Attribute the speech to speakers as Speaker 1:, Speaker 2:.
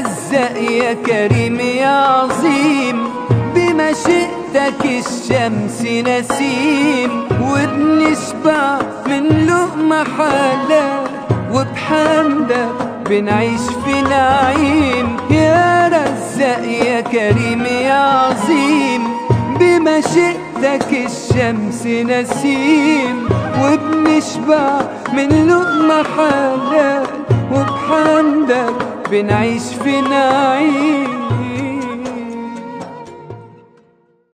Speaker 1: رزاق يا كريم يا عظيم بمشيئتك الشمس نسيم وبنشبع من لقمة حلال وبحمدك بنعيش في نعيم يا رزاق يا كريم يا عظيم بمشيئتك الشمس نسيم وبنشبع من لقمة حلال وبحمدك بنعيش في نعيم